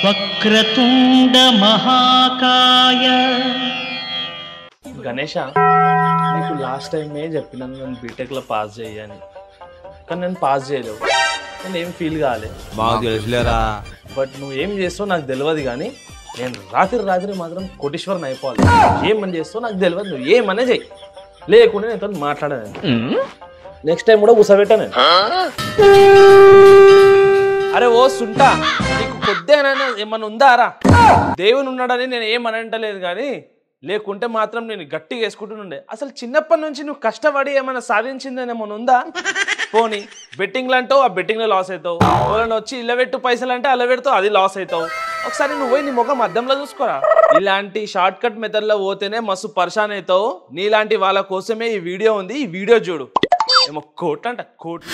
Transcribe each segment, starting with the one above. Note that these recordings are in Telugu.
వక్రతుండ మహాకాయ గణేష నీకు లాస్ట్ టైమే చెప్పినాను నేను బీటెక్లో పాస్ చేయని కానీ నేను పాస్ చేయలేవు నేను ఏం ఫీల్ కాలే మాకు తెలుసులేరా బట్ నువ్వు ఏం చేస్తావు నాకు తెలియదు కానీ నేను రాత్రి రాత్రి మాత్రం కోటీశ్వరం అయిపోవాలి ఏమని చేస్తావు నాకు తెలియదు నువ్వు ఏమనే చెయ్యి లేకుండా నేను తోని మాట్లాడను నెక్స్ట్ టైం కూడా కూర్చోబెట్టా నేను అరే ఓ సుంటా నీకు కొద్దిగా ఏమన్నా ఉందారా దేవుని ఉన్నాడని నేను ఏమనంటలేదు కానీ లేకుంటే మాత్రం నేను గట్టిగా వేసుకుంటుండే అసలు చిన్నప్పటి నుంచి నువ్వు కష్టపడి ఏమైనా సాధించిందని ఏమైనా ఉందా పోనీ బెట్టింగ్లు అంటావు ఆ బెట్టింగ్లో లాస్ అవుతావు ఎవరైనా వచ్చి ఇళ్ళ పెట్టు పైసలు అంటే అల్ల పెడతావు అది లాస్ అవుతావు ఒకసారి నువ్వు పోయి నీ ముఖం అద్దంలో చూసుకోరా ఇలాంటి షార్ట్ కట్ మెథడ్లో పోతేనే మస్తు పర్షాన్ అవుతావు నీలాంటి వాళ్ళ కోసమే ఈ వీడియో ఉంది ఈ వీడియో చూడు ఏమో కోట్ అంట కోట్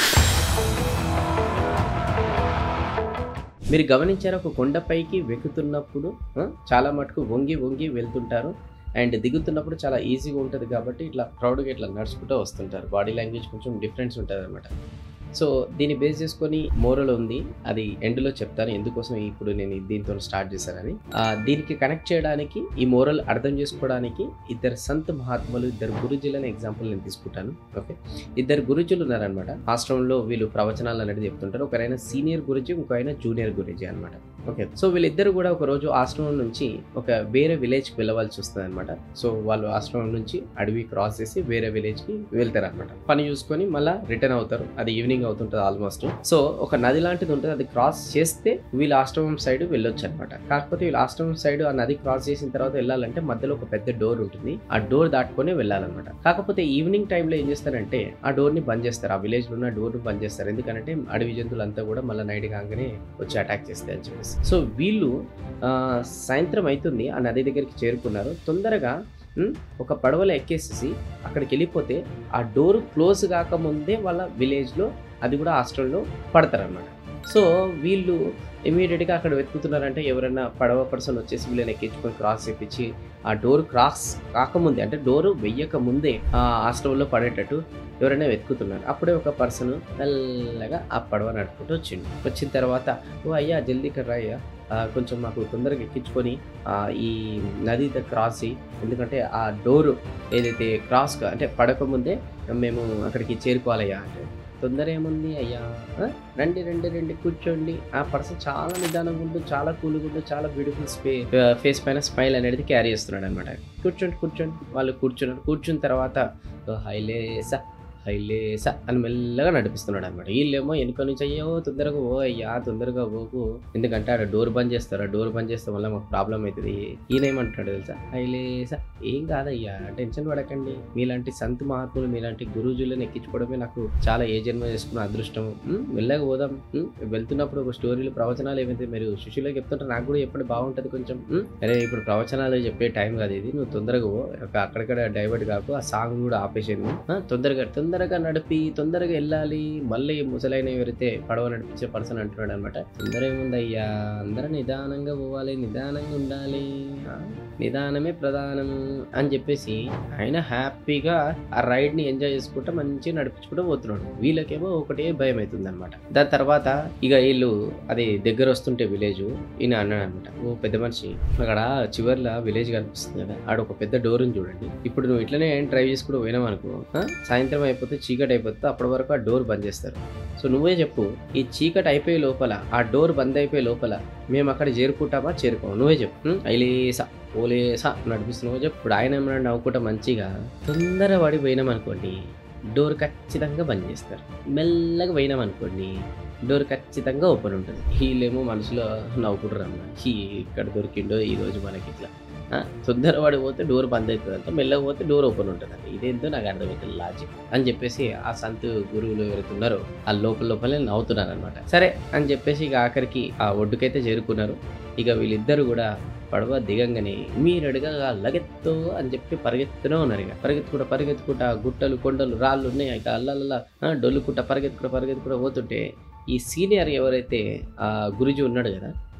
మీరు గమనించారు ఒక కొండపైకి వెక్కుతున్నప్పుడు ఆ, చాలా మటుకు వంగి వంగి వెళ్తుంటారు అండ్ దిగుతున్నప్పుడు చాలా ఈజీగా ఉంటుంది కాబట్టి ఇట్లా ప్రౌడ్గా ఇట్లా నడుచుకుంటూ వస్తుంటారు బాడీ లాంగ్వేజ్ కొంచెం డిఫరెన్స్ ఉంటుంది అనమాట సో దీన్ని బేస్ చేసుకొని మోరల్ ఉంది అది ఎండ్లో చెప్తాను ఎందుకోసం ఇప్పుడు నేను దీంతో స్టార్ట్ చేశానని ఆ, దీనికి కనెక్ట్ చేయడానికి ఈ మోరల్ అర్థం చేసుకోవడానికి ఇద్దరు సంత్ మహాత్ములు ఇద్దరు గురుజులని ఎగ్జాంపుల్ నేను తీసుకుంటాను ఓకే ఇద్దరు గురుజులు ఉన్నారనమాట ఆశ్రమంలో వీళ్ళు ప్రవచనాలు అనేది చెప్తుంటారు ఒకరైనా సీనియర్ గురుజీ ఇంకో ఆయన జూనియర్ గురుజీ అనమాట ఓకే సో వీళ్ళిద్దరు కూడా ఒక రోజు ఆశ్రమం నుంచి ఒక వేరే విలేజ్కి వెళ్ళవలసి వస్తుంది అనమాట సో వాళ్ళు ఆశ్రమం నుంచి అడవి క్రాస్ చేసి వేరే విలేజ్కి వెళ్తారు అనమాట పని చూసుకొని మళ్ళీ రిటర్న్ అవుతారు అది ఈవినింగ్ అవుతుంటుంది ఆల్మోస్ట్ సో ఒక నది లాంటిది ఉంటుంది అది క్రాస్ చేస్తే వీళ్ళ ఆశ్రమం సైడ్ వెళ్ళొచ్చు అనమాట కాకపోతే వీళ్ళ ఆశ్రమం సైడ్ ఆ నది క్రాస్ చేసిన తర్వాత వెళ్ళాలంటే మధ్యలో ఒక పెద్ద డోర్ ఉంటుంది ఆ డోర్ దాటుకొని వెళ్ళాలన్నమాట కాకపోతే ఈవినింగ్ టైంలో ఏం చేస్తారంటే ఆ డోర్ ని బంద్ చేస్తారు ఆ విలేజ్ లో ఉన్న డోర్ ని బంద్ చేస్తారు ఎందుకంటే అడవి జంతువులంతా కూడా మళ్ళీ నైట్ కాగానే వచ్చి అటాక్ చేస్తాయి అని చెప్పేసి సో వీళ్ళు ఆ, సాయంత్రం అవుతుంది ఆ నది దగ్గరికి చేరుకున్నారు తొందరగా ఉమ్, ఒక పడవలో ఎక్కేసేసి అక్కడికి వెళ్ళిపోతే ఆ డోర్ క్లోజ్ కాకముందే వాళ్ళ విలేజ్లో అది కూడా హాస్టల్లో పడతారనమాట సో వీళ్ళు ఇమీడియట్గా అక్కడ వెతుకుతున్నారంటే ఎవరైనా పడవ పర్సన్ వచ్చేసి వీళ్ళని ఎక్కించుకొని క్రాస్ చేపించి ఆ డోర్ క్రాస్ కాకముందే అంటే డోర్ వెయ్యక ముందే ఆ హాస్టల్లో పడేటట్టు ఎవరైనా వెతుకుతున్నారు అప్పుడే ఒక పర్సన్ మెల్లగా ఆ పడవ నడుపుకుంటూ వచ్చిండు వచ్చిన తర్వాత ఓ అయ్యా జల్దీ ఇక్కడ రా అయ్యా ఆ, కొంచెం మాకు తొందరగా ఎక్కించుకొని ఆ, ఈ నది దగ్గర క్రాస్ చేయి ఎందుకంటే ఆ డోరు ఏదైతే క్రాస్ కా- అంటే పడకముందే మేము అక్కడికి చేరుకోవాలయ్యా అంటే తొందర ఏముంది అయ్యా ఆ? రండి రండి రండి కూర్చోండి ఆ పర్సన్ చాలా నిదానంగా ఉంటూ చాలా కూల్గా ఉంటూ చాలా బ్యూటిఫుల్ స్పే ఫేస్ పైన స్మైల్ అనేది క్యారీ చేస్తున్నాడు అనమాట కూర్చోండి కూర్చోండి వాళ్ళు కూర్చున్నారు కూర్చున్న తర్వాత "ఓ, హైలేసా హైలేసా అని మెల్లగా నడిపిస్తున్నాడు అనమాట వీళ్ళేమో వెనుక నుంచి అయ్యో తొందరగా ఓ అయ్యా తొందరగా పోకు ఎందుకంటే ఆడ డోర్ బంద్ చేస్తారు ఆ డోర్ బంద్ చేస్తే వల్ల మాకు ప్రాబ్లం అవుతుంది ఈయన ఏమంటాడు తెలుసా హైలేసా ఏం కాదయ్యా టెన్షన్ పడకండి మీలాంటి సంత్ మహాత్ములు మీలాంటి గురూజులను ఎక్కించుకోవడమే నాకు చాలా ఏ జన్మ చేసుకున్న అదృష్టం ఉమ్, మెల్లగా పోదాం ఉమ్, వెళ్తున్నప్పుడు ఒక స్టోరీలు ప్రవచనాలు ఏమైతే మీరు శిష్యులకు చెప్తుంటే నాకు కూడా ఎప్పుడు బాగుంటుంది కొంచెం ఉమ్, అరే ఇప్పుడు ప్రవచనాలు చెప్పే టైం కాదు ఇది నువ్వు తొందరగా పో ఒక అక్కడక్కడ డైవర్ట్ కాకు ఆ సాంగ్ కూడా ఆపేసేది ఆ, తొందరగా తొందరగా నడిపి తొందరగా వెళ్ళాలి మళ్ళీ ముసలైన ఎవరైతే పడవ నడిపించే పర్సన్ అంటున్నాడు అనమాట తొందర ఏముందయ్యా అందరూ నిదానంగా పోవాలి నిదానంగా ఉండాలి ఆ, నిదానమే ప్రధానము అని చెప్పేసి ఆయన హ్యాపీగా ఆ రైడ్ ని ఎంజాయ్ చేసుకుంటూ మంచిగా నడిపించుకుంటూ పోతున్నాడు వీళ్ళకేమో ఒకటే భయం అవుతుంది అనమాట దాని తర్వాత ఇక వీళ్ళు అది దగ్గర వస్తుంటే విలేజ్ ఈయన అన్నాడు అనమాట ఓ పెద్ద మనిషి అక్కడ చివర్లో విలేజ్ కనిపిస్తుంది కదా ఆడ ఒక పెద్ద డోర్ ఉంది చూడండి ఇప్పుడు నువ్వు ఇట్లనే డ్రైవ్ చేసుకుంటూ పోయినావు అనుకో ఆ, సాయంత్రం అయిపోతే చీకటి అయిపోతే అప్పటి వరకు ఆ డోర్ బంద్ చేస్తారు సో నువ్వే చెప్పు ఈ చీకటి అయిపోయే లోపల ఆ డోర్ బంద్ అయిపోయే లోపల మేము అక్కడ చేరుకుంటామా చేరుకోము నువ్వే చెప్పు ఉం? ఐలేసా ఓలేసా నడిపిస్తున్నావు చెప్పు ఇప్పుడు ఆయన ఏమన్నా నవ్వుకుంటా మంచిగా తొందర పడి పోయినాం అనుకోండి డోర్ ఖచ్చితంగా బంద్ చేస్తారు మెల్లగా పోయినాం అనుకోండి డోర్ ఖచ్చితంగా ఓపెన్ ఉంటుంది వీళ్ళేమో మనసులో నవ్వుకుంటారు అన్న ఈ ఇక్కడ దొరికిండో ఈ రోజు మనకి ఇట్లా ఆ, తొందరపడి పోతే డోర్ బంద్ అవుతుంది అంట మెల్లగా పోతే డోర్ ఓపెన్ ఉంటుంది అంట ఇదేందో నాకు అర్థమవుతుంది లాజిక్ అని చెప్పేసి ఆ సంతు గురువులు ఎవరైతే ఉన్నారో ఆ లోపల లోపలే నవ్వుతున్నారు అనమాట సరే అని చెప్పేసి ఇక ఆఖరికి ఆ ఒడ్డుకైతే చేరుకున్నారు ఇక వీళ్ళిద్దరు కూడా పడవ దిగంగానే మీరడుగా లగెత్తు అని చెప్పి పరిగెత్తునే ఉన్నారు ఇక పరిగెత్తుకుంటా పరిగెత్తుకుంటా గుట్టలు కొండలు రాళ్ళు ఉన్నాయి ఇక అల్లల్లా డొల్లుకుంటా పరిగెత్తుకుంటా పరిగెత్తుకుంటా పోతుంటే ఈ సీనియర్ ఎవరైతే ఆ గురుజీ ఉన్నాడు కదా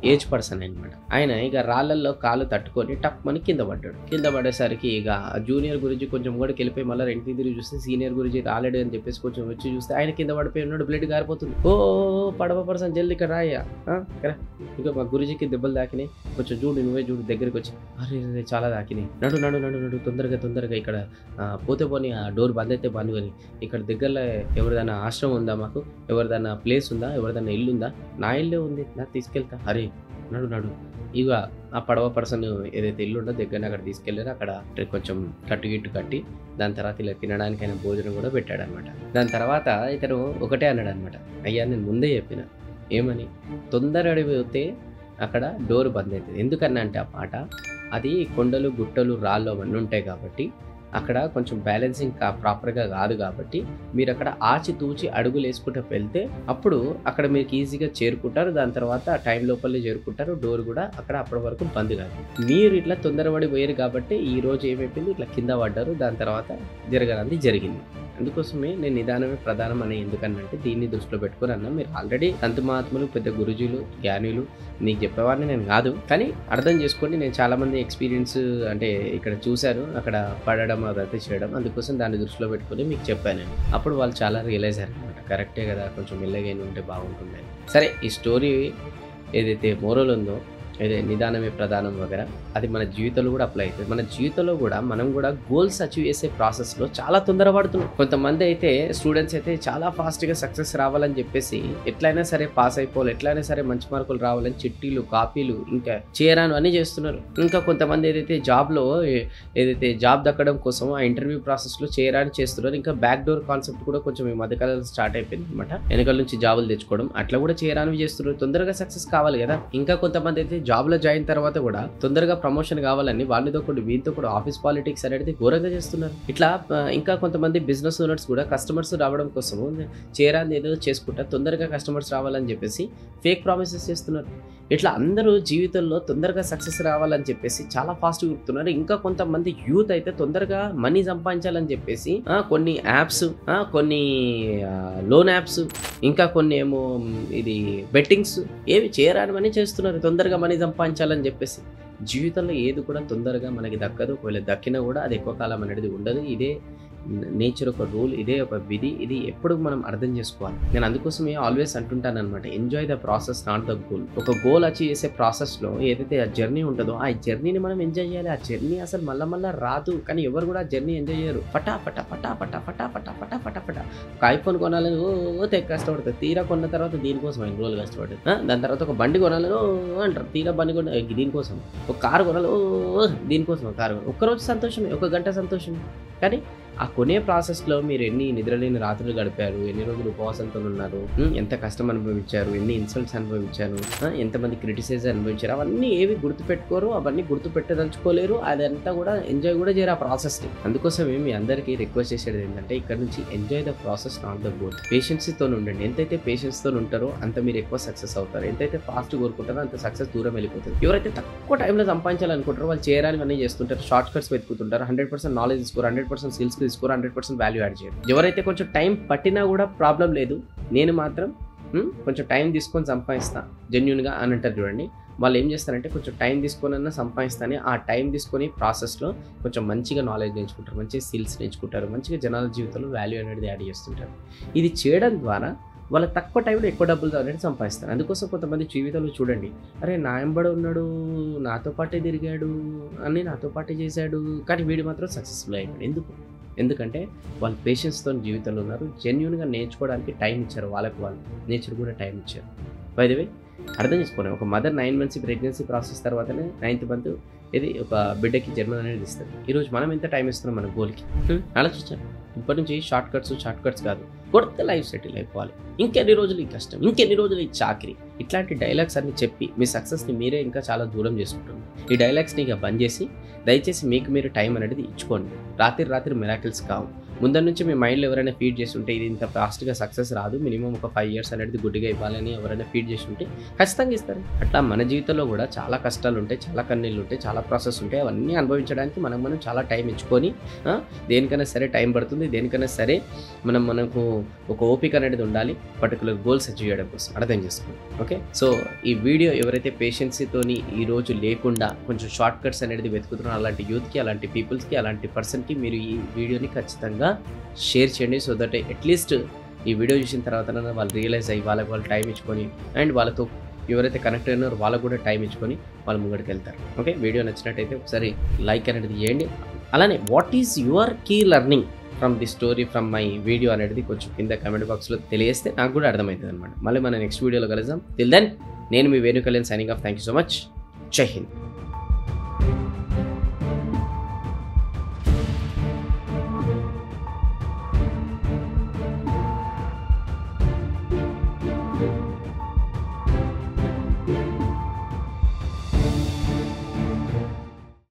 ఏజ్ పర్సన్ అనమాట ఆయన ఇక రాళ్ళల్లో కాలు తట్టుకొని టక్మని కింద పడ్డాడు కింద పడేసరికి ఇక జూనియర్ గురించి కొంచెం కూడా వెళ్ళిపోయి మళ్ళీ రెండుకి తిరిగి చూస్తే సీనియర్ గురించి రాలేడు అని చెప్పేసి కొంచెం వచ్చి చూస్తే ఆయన కింద పడిపోయి ఉన్నాడు బ్లడ్ గారిపోతుంది ఓ ఓ, పడవ పర్సన్ జల్ది ఇక్కడ రాయ్యా ఆ, ఇక్కడ ఇక మా గురుజీకి దెబ్బలు దాకినాయి కొంచెం చూడు నువ్వే చూడు దగ్గరికి వచ్చి అరే అరే, చాలా దాకినాయి నడు నడు నడు నడు తొందరగా తొందరగా ఇక్కడ ఆ, పోతే పోని ఆ డోర్ బంద్ అయితే బంద్ కానీ ఇక్కడ దగ్గరలో ఎవరిదైనా ఆశ్రమం ఉందా మాకు ఎవరిదైనా ప్లేస్ ఉందా ఎవరిదైనా ఇల్లు ఉందా నా ఇల్లే ఉంది నా తీసుకెళ్తా అరే నడు నడు ఇక ఆ పడవ పర్సన్ ఏదైతే ఇల్లు ఉందో దగ్గర అక్కడ తీసుకెళ్ళారో అక్కడ కొంచెం కట్టు గిట్టు కట్టి దాని తర్వాత ఇలా తినడానికైనా భోజనం కూడా పెట్టాడు అనమాట దాని తర్వాత ఇతను ఒకటే అన్నాడు అనమాట అయ్యా నేను ముందే చెప్పిన ఏమని తొందర అడిగితే అక్కడ డోర్ బంద్ అవుతుంది ఎందుకన్నా అంటే ఆ పాట అది కొండలు గుట్టలు రాళ్ళు అవన్నీ ఉంటాయి కాబట్టి అక్కడ కొంచెం బ్యాలెన్సింగ్ కా ప్రాపర్గా కాదు కాబట్టి మీరు అక్కడ ఆచి తూచి అడుగులు వేసుకుంటూ వెళ్తే అప్పుడు అక్కడ మీకు ఈజీగా చేరుకుంటారు దాని తర్వాత ఆ టైం లోపలే చేరుకుంటారు డోర్ కూడా అక్కడ అప్పటి వరకు బంద్ కాదు మీరు ఇట్లా తొందరపడి పోయారు కాబట్టి ఈ రోజు ఏమైపోయింది ఇట్లా కింద పడ్డారు దాని తర్వాత జరగనంది జరిగింది అందుకోసమే నేను నిదానమే ప్రధానం అని ఎందుకనంటే దీన్ని దృష్టిలో పెట్టుకుని అన్నా మీరు ఆల్రెడీ సంత మహాత్ములు పెద్ద గురుజులు జ్ఞానులు మీకు చెప్పేవాడిని నేను కాదు కానీ అర్థం చేసుకోండి నేను చాలా మంది ఎక్స్పీరియన్స్ అంటే ఇక్కడ చూశాను అక్కడ పడడం అదంతా చేయడం అందుకోసం దాన్ని దృష్టిలో పెట్టుకొని మీకు చెప్పాను నేను అప్పుడు వాళ్ళు చాలా రియలైజ్ అయ్యారు అనమాట కరెక్టే కదా కొంచెం మెల్లగా ఉంటే బాగుంటుంది అని. సరే ఈ స్టోరీ ఏదైతే మోరల్ ఉందో ఏదే నిదానమే ప్రధానం వగర అది మన జీవితంలో కూడా అప్లై అవుతుంది మన జీవితంలో కూడా మనం కూడా గోల్స్ అచీవ్ చేసే ప్రాసెస్లో చాలా తొందరపడుతున్నాం కొంతమంది అయితే స్టూడెంట్స్ అయితే చాలా ఫాస్ట్గా సక్సెస్ రావాలని చెప్పేసి ఎట్లయినా సరే పాస్ అయిపోవాలి ఎట్లయినా సరే మంచి మార్కులు రావాలని చిట్టీలు కాపీలు ఇంకా చేయరాను అన్నీ చేస్తున్నారు ఇంకా కొంతమంది ఏదైతే జాబ్లో ఏదైతే జాబ్ దక్కడం కోసం ఆ ఇంటర్వ్యూ ప్రాసెస్లో చేయరాని చేస్తున్నారు ఇంకా బ్యాక్ డోర్ కాన్సెప్ట్ కూడా కొంచెం ఈ మధ్యకాలంలో స్టార్ట్ అయిపోయింది అనమాట వెనకాల నుంచి జాబులు తెచ్చుకోవడం అట్లా కూడా చేయరానివి చేస్తున్నారు తొందరగా సక్సెస్ కావాలి కదా ఇంకా కొంతమంది అయితే జాబ్లో జాయిన్ తర్వాత కూడా తొందరగా ప్రమోషన్ కావాలని వాళ్ళతో కూడా వీళ్ళతో కూడా ఆఫీస్ పాలిటిక్స్ అనేది ఘోరంగా చేస్తున్నారు ఇట్లా ఆ, ఇంకా కొంతమంది బిజినెస్ ఓనర్స్ కూడా కస్టమర్స్ రావడం కోసము చేరాని ఏదో చేసుకుంటా తొందరగా కస్టమర్స్ రావాలని చెప్పేసి ఫేక్ ప్రామిసెస్ చేస్తున్నారు ఇట్లా అందరూ జీవితంలో తొందరగా సక్సెస్ రావాలని చెప్పేసి చాలా ఫాస్ట్గా ఉరుకుతున్నారు ఇంకా కొంతమంది యూత్ అయితే తొందరగా మనీ సంపాదించాలని చెప్పేసి ఆ, కొన్ని యాప్స్ కొన్ని లోన్ యాప్స్ ఇంకా కొన్ని ఏమో మ్, ఇది బెట్టింగ్స్ ఏవి చేయరానివన్నీ చేస్తున్నారు తొందరగా మనీ సంపాదించాలని చెప్పేసి జీవితంలో ఏది కూడా తొందరగా మనకి దక్కదు ఒకవేళ దక్కినా కూడా అది ఎక్కువ కాలం అనేది ఉండదు ఇదే నేచర్ ఒక రూల్ ఇదే ఒక విధి ఇది ఎప్పుడు మనం అర్థం చేసుకోవాలి నేను అందుకోసమే ఆల్వేస్ అంటుంటాను అనమాట enjoy the process not the goal ఒక గోల్ అచీవ్ చేసే ప్రాసెస్లో ఏదైతే ఆ జర్నీ ఉంటుందో ఆ జర్నీని మనం ఎంజాయ్ చేయాలి ఆ జర్నీ అసలు మళ్ళా మళ్ళా రాదు కానీ ఎవరు కూడా ఆ జర్నీ ఎంజాయ్ చేయరు పటా పటా పటా పటా పటా పటా పటా పటా పటా ఒక ఐఫోన్ కొనాలని ఓ తెగ కష్టపడుతుంది తీరా కొన్న తర్వాత దీనికోసం ఎన్ని రోజులు కష్టపడుతుంది ఆ, దాని తర్వాత ఒక బండి కొనాలని ఓ అంటారు తీరా బండి కొన ఏ, దీనికోసం ఒక కారు కొనాలి ఓ దీనికోసం ఒక కారు కొనాలి. ఒక్కరోజు సంతోషమే ఒక గంట సంతోషమే కానీ ఆ కొనే ప్రాసెస్లో మీరు ఎన్ని నిద్రలేని రాత్రులు గడిపారు ఎన్ని రోజులు ఉపవాసంతో ఉన్నారు ఉమ్, ఎంత కష్టం అనుభవించారు ఎన్ని ఇన్సల్ట్స్ అనుభవించారు ఆ, ఎంతమంది క్రిటిసైజ్ అనుభవించారు అవన్నీ ఏవి గుర్తుపెట్టుకోరు అవన్నీ గుర్తు పెట్టదలుచుకోలేరు అదంతా కూడా ఎంజాయ్ కూడా చేయరు ఆ ప్రాసెస్ని అందుకోసమే మీ అందరికీ రిక్వెస్ట్ చేసేది ఏంటంటే ఇక్కడ నుంచి enjoy the process not the goal పేషెన్స్తో ఉండండి ఎంతైతే పేషెన్స్తో ఉంటారో అంత మీరు ఎక్కువ సక్సెస్ అవుతారు ఎంతైతే ఫాస్ట్ కోరుకుంటారో అంత సక్సెస్ దూరం వెళ్ళిపోతుంది ఎవరైతే తక్కువ టైంలో సంపాదించాలనుకుంటారో వాళ్ళు చేయడానికి చేస్తుంటారు షార్ట్ కట్స్ వెతుకుతుంటారు హండ్రెడ్ పర్సెంట్ నాలెడ్జ్ తీసుకోరు హండ్రెడ్ పర్సెంట్ స్కిల్స్ తీసుకోరు హండ్రెడ్ పర్సెంట్ వాల్యూ యాడ్ చేయరు ఎవరైతే కొంచెం టైం పట్టినా కూడా ప్రాబ్లం లేదు నేను మాత్రం ఉమ్, కొంచెం టైం తీసుకొని సంపాదిస్తా జెన్యున్గా అని అంటారు చూడండి వాళ్ళు ఏం చేస్తారంటే కొంచెం టైం తీసుకొని సంపాదిస్తానే ఆ టైం తీసుకొని ప్రాసెస్లో కొంచెం మంచిగా నాలెడ్జ్ నేర్చుకుంటారు మంచిగా స్కిల్స్ నేర్చుకుంటారు మంచిగా జనాల జీవితంలో వాల్యూ అనేది యాడ్ చేస్తుంటారు ఇది చేయడం ద్వారా వాళ్ళ తక్కువ టైంలో ఎక్కువ డబ్బులు అనేది సంపాదిస్తారు అందుకోసం కొంతమంది జీవితంలో చూడండి అరే నా ఎంబడ ఉన్నాడు నాతో పాటే తిరిగాడు అన్నీ నాతో పాటే చేశాడు కానీ వీడు మాత్రం సక్సెస్ఫుల్ అయ్యాడు ఎందుకు ఎందుకంటే వాళ్ళు పేషెన్స్తో జీవితంలో ఉన్నారు జెన్యున్గా నేర్చుకోవడానికి టైం ఇచ్చారు వాళ్ళకు వాళ్ళు నేచర్ కూడా టైం ఇచ్చారు వే అర్థం చేసుకోండి ఒక mother nine months pregnancy process తర్వాతనే నైన్త్ మంత్ ఇది ఒక బిడ్డకి జన్మ అనేది ఇస్తుంది ఈరోజు మనం ఎంత టైం ఇస్తున్నాం మన గోల్కి ఆలోచించాను ఇప్పటి నుంచి షార్ట్ కట్స్ షార్ట్ కట్స్ కాదు కొడితే లైఫ్ సెటిల్ అయిపోవాలి ఇంకెన్ని రోజులు ఈ కష్టం ఇంకెన్ని రోజులు ఈ చాకరీ ఇట్లాంటి డైలాగ్స్ అన్ని చెప్పి మీ సక్సెస్ని మీరే ఇంకా చాలా దూరం చేసుకుంటున్నారు ఈ డైలాగ్స్ని ఇక బంద్ చేసి దయచేసి మీకు మీరు టైం అనేది ఇచ్చుకోండి రాత్రి రాత్రి మిరాకిల్స్ కావు ముందర నుంచి మీ మైండ్లో ఎవరైనా ఫీడ్ చేసి ఉంటే ఇది ఇంత ఫాస్ట్గా సక్సెస్ రాదు మినిమం ఒక ఫైవ్ ఇయర్స్ అనేది గుడ్డిగా ఇవ్వాలని ఎవరైనా ఫీడ్ చేసి ఉంటే ఖచ్చితంగా ఇస్తారు అట్లా మన జీవితంలో కూడా చాలా కష్టాలు ఉంటాయి చాలా కన్నీళ్ళు ఉంటాయి చాలా ప్రాసెస్ ఉంటాయి అవన్నీ అనుభవించడానికి మనం మనం చాలా టైం ఇచ్చుకొని ఆ, దేనికైనా సరే టైం పడుతుంది దేనికైనా సరే మనం మనకు ఒక ఓపిక అనేది ఉండాలి పర్టికులర్ గోల్స్ అచీవ్ చేయడం కోసం అర్థం చేసుకోండి ఓకే సో ఈ వీడియో ఎవరైతే పేషెన్సీతోని ఈ రోజు లేకుండా కొంచెం షార్ట్ కట్స్ అనేది వెతుకుతున్నారో అలాంటి యూత్కి అలాంటి పీపుల్స్కి అలాంటి పర్సన్కి మీరు ఈ వీడియోని ఖచ్చితంగా షేర్ చేయండి సో దట్ అట్లీస్ట్ ఈ వీడియో చూసిన తర్వాత వాళ్ళు రియలైజ్ అయ్యి వాళ్ళకి వాళ్ళు టైం ఇచ్చుకొని అండ్ వాళ్ళతో ఎవరైతే కనెక్ట్ అయినారో వాళ్ళకు కూడా టైం ఇచ్చుకొని వాళ్ళు ముంగడికి వెళ్తారు ఓకే వీడియో నచ్చినట్టయితే ఒకసారి లైక్ అనేది చేయండి అలానే what is your key learning from the story from my video అనేది కొంచెం కింద కామెంట్ బాక్స్లో తెలియజేస్తే నాకు కూడా అర్థమవుతుంది అనమాట మళ్ళీ మన నెక్స్ట్ వీడియోలో కలుద్దాం టిల్ దెన్ నేను మీ Venu Kalyan signing off thank you so much Jai Hind